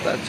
பார்த்தாச்சு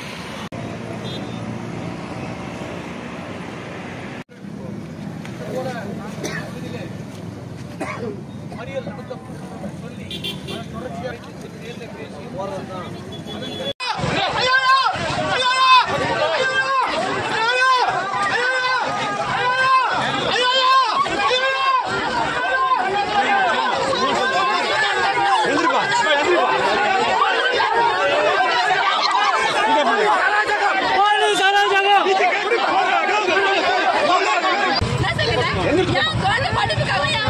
என் குழந்தை படிப்புக்காக என்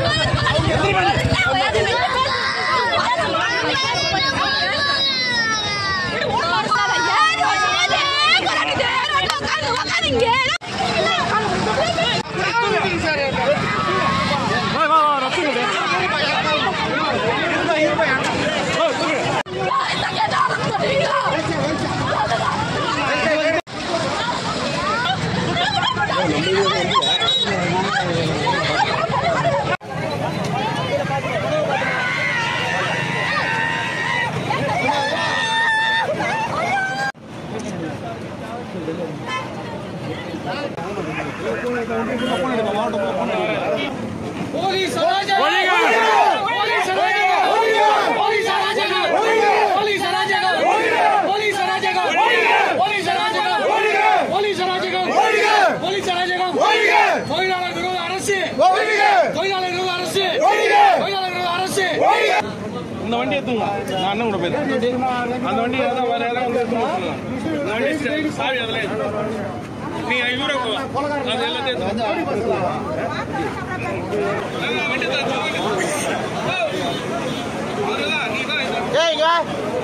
போலீஸ் அராஜகம் போலீஸ் அராஜகம் போலீஸ் அராஜகம் போலீஸ் அராஜகம் போலீஸ் அராஜகம் போலீஸ் அராஜகம் போலீஸ் அராஜகம் போலீஸ் அராஜகம் தொழிலாளர் விரோத அரசு தொழிலாளர் விரோத அரசு தொழிலாளர் விரோத அரசு இந்த வண்டி எடுத்துங்க நான் அண்ணன் கூட போயிருக்கேன் அந்த வண்டி ஏதாவது வேற யாராவது வந்து எடுத்துன்னு வர சொல்லுங்க. இந்த வண்டி சாவி அதில் எடுத்துங்க. நீங்க இவரை அது எல்லாத்தையும் எடுத்துங்க. ஆ, வண்டி தான், வண்டி தான். அதுதான், நீ தான் இது. ஏங்க